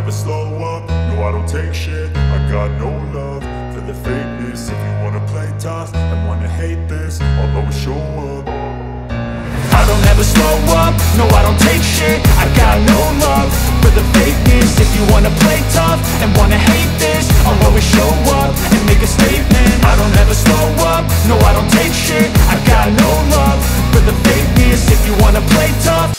never slow up, no I don't take shit I got no love for the fakeness If you wanna play tough and wanna hate this I'll always show up I don't ever slow up, no I don't take shit I got no love for the fakeness If you wanna play tough and wanna hate this I'll always show up and make a statement I don't ever slow up, no I don't take shit I got no love for the fakeness If you wanna play tough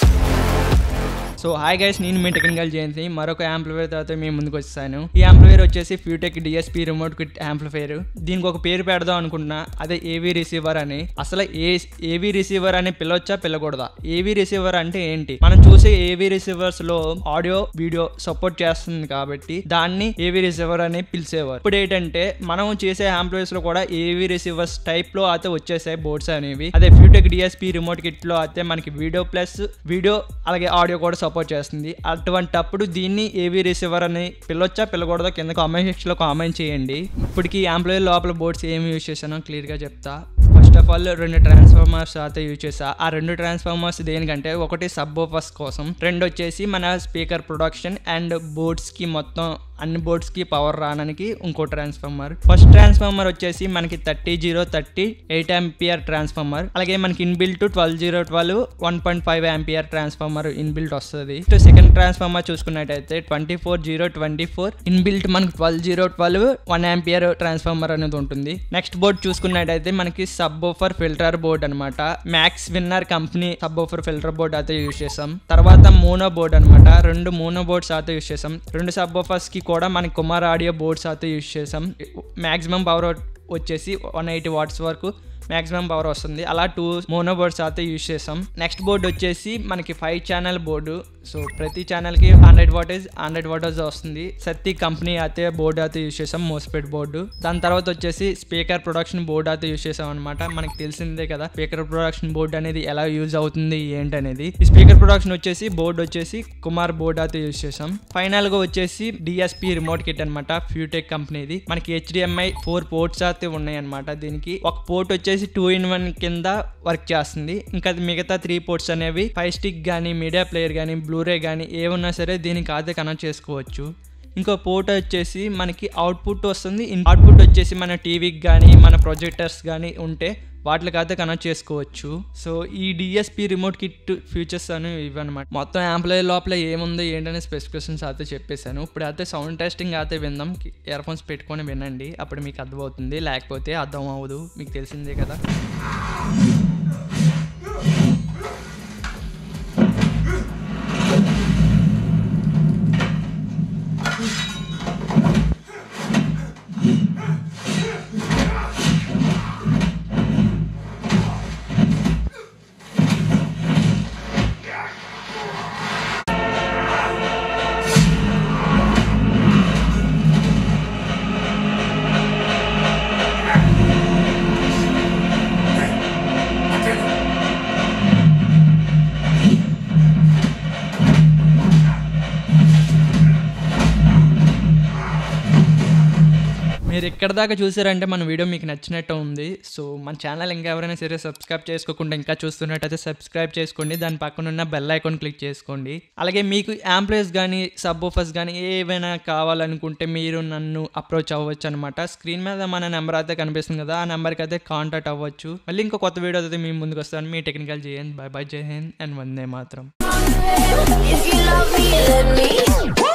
so hi guys నేను మీ technical జయంతి మరొక amplifier తర్వాత మేము ముందుకు వచ్చాను ఈ amplifier వచ్చేసి Futech DSP remote kit amplifier దీనికి ఒక పేరు పెడదాం అనుకుంటున్నా అదే ఏవీ రిసీవర్ అని అసలు ఏ ఏవీ రిసీవర్ అని పిలవచ్చా పిల్లకూడదా ఏవీ రిసీవర్ అంటే ఏంటి మనం చూసే ఏవీ రిసీవర్స్ లో ఆడియో వీడియో సపోర్ట్ చేస్తుంది కాబట్టి దాన్ని ఏవీ రిసీవర్ అని పిలిచేవారు ఇప్పుడు ఏంటంటే మనం చేసే యాంప్లిఫైర్స్ లో కూడా ఏవీ రిసీవర్స్ టైప్ లో అయితే వచ్చేసాయి బోర్డ్స్ అనేవి అదే ఫ్యూటెక్ డిఎస్పీ రిమోట్ కిట్ లో అయితే మనకి వీడియో ప్లస్ వీడియో అలాగే ఆడియో కూడా సపోర్ట్ చేస్తుంది అటువంటప్పుడు దీన్ని ఏవీ రిసీవర్ అని పిల్లొచ్చా పిల్లకూడదో కింద కామెంట్ సెక్షన్ లో కామెంట్ చేయండి ఇప్పటికి ఎంప్లాయీ లోపల బోర్డ్స్ ఏమి యూజ్ చేశానో క్లియర్ గా చెప్తా ఫస్ట్ ఆఫ్ ఆల్ రెండు ట్రాన్స్ఫార్మర్స్ అయితే యూజ్ చేసా ఆ రెండు ట్రాన్స్ఫార్మర్స్ దేనికంటే ఒకటి సబ్ కోసం రెండు వచ్చేసి మన స్పీకర్ ప్రొడక్షన్ అండ్ బోర్డ్స్ కి మొత్తం అన్ని బోర్డ్స్ కి పవర్ రావడానికి ఇంకో ట్రాన్స్ఫార్మర్ ఫస్ట్ ట్రాన్స్ఫార్మర్ వచ్చేసి మనకి thirty zero thirty eight ampere transformer అలాగే మనకి inbuilt twelve zero twelve one point five ampere transformer inbuilt వస్తుంది సెకండ్ ట్రాన్స్ఫార్మర్ చూసుకున్నట్టయితే twenty four zero twenty four inbuilt మనకి twelve zero twelve one ampere transformer అనేది ఉంటుంది next board చూసుకున్నట్టయితే మనకి subwoofer filter board అనమాట max winner company subwoofer filter board అయితే use చేసాం తర్వాత మోనో బోర్డ్ అనమాట రెండు మోనో బోర్డ్స్ అయితే యూజ్ చేసాం రెండు సబ్ ఓఫర్స్ కి కూడా మనకి కుమార్ ఆడియో బోర్డ్స్ అయితే యూజ్ చేసాం మాక్సిమం పవర్ వచ్చేసి వన్ ఎయిటీ వాట్స్ వరకు మాక్సిమం పవర్ వస్తుంది అలా టూ మోనో బోర్డ్స్ అయితే యూజ్ చేసాం నెక్స్ట్ బోర్డ్ వచ్చేసి మనకి ఫైవ్ ఛానల్ బోర్డు సో ప్రతి ఛానల్కి హండ్రెడ్ వాటేజ్ హండ్రెడ్ వాటేజ్ వస్తుంది సత్తి కంపెనీ అయితే బోర్డు అయితే యూజ్ చేసాం మోస్పెడ్ బోర్డు దాని తర్వాత వచ్చేసి స్పీకర్ ప్రొడక్షన్ బోర్డు అయితే యూజ్ చేసాం అనమాట మనకి తెలిసిందే కదా స్పీకర్ ప్రొడక్షన్ బోర్డు అనేది ఎలా యూజ్ అవుతుంది ఏంటి అనేది ఈ స్పీకర్ ప్రొడక్షన్ వచ్చేసి బోర్డు వచ్చేసి కుమార్ బోర్డు అయితే యూజ్ చేసాం ఫైనల్ గా వచ్చేసి డిఎస్పి రిమోట్ కిట్ అనమాట ఫ్యూటెక్ కంపెనీది మనకి హెచ్డిఎంఐ ఫోర్ పోర్ట్స్ అయితే ఉన్నాయి అనమాట దీనికి ఒక పోర్ట్ వచ్చేసి టూ ఇన్ వన్ కింద వర్క్ చేస్తుంది ఇంకా మిగతా త్రీ పోర్ట్స్ అనేవి ఫైవ్ స్టిక్ కానీ మీడియా ప్లేయర్ కానీ బ్లూరే కానీ ఏమున్నా సరే దీనికి అయితే కనెక్ట్ చేసుకోవచ్చు ఇంకో పోర్ట్ వచ్చేసి మనకి అవుట్పుట్ వస్తుంది అవుట్పుట్ వచ్చేసి మన టీవీకి కానీ మన ప్రొజెక్టర్స్ కానీ ఉంటే వాటికి అయితే కనెక్ట్ చేసుకోవచ్చు సో ఈ డిఎస్పి రిమోట్ కిట్ ఫీచర్స్ అని ఇవన్నమాట మొత్తం యాంప్లాయ్ లోపల ఏముంది ఏంటనే స్పెసిఫికేషన్స్ అయితే చెప్పేశాను ఇప్పుడు అయితే సౌండ్ టెస్టింగ్ అయితే విందాం ఇయర్ ఫోన్స్ పెట్టుకొని వినండి అప్పుడు మీకు అర్థమవుతుంది లేకపోతే అర్థం అవ్వదు మీకు తెలిసిందే కదా మీరు ఎక్కడ దాకా చూసారంటే మన వీడియో మీకు నచ్చినట్టు ఉంది సో మన ఛానల్ ఇంకా ఎవరైనా సరే సబ్స్క్రైబ్ చేసుకోకుండా ఇంకా చూస్తున్నట్టయితే సబ్స్క్రైబ్ చేసుకోండి దాని పక్కన ఉన్న బెల్ ఐకాన్ క్లిక్ చేసుకోండి అలాగే మీకు యాంప్లాయీస్ కానీ సబ్ ఆఫర్స్ కానీ ఏవైనా కావాలనుకుంటే మీరు నన్ను అప్రోచ్ అవ్వచ్చు అనమాట స్క్రీన్ మీద మన నెంబర్ అయితే కనిపిస్తుంది కదా ఆ నెంబర్కి అయితే కాంటాక్ట్ అవ్వచ్చు మళ్ళీ ఇంకో కొత్త వీడియో అయితే మీ ముందుకు వస్తాను మీ technical Jayan bye bye Jai Hind and వందే మాత్రం If you love me, let me.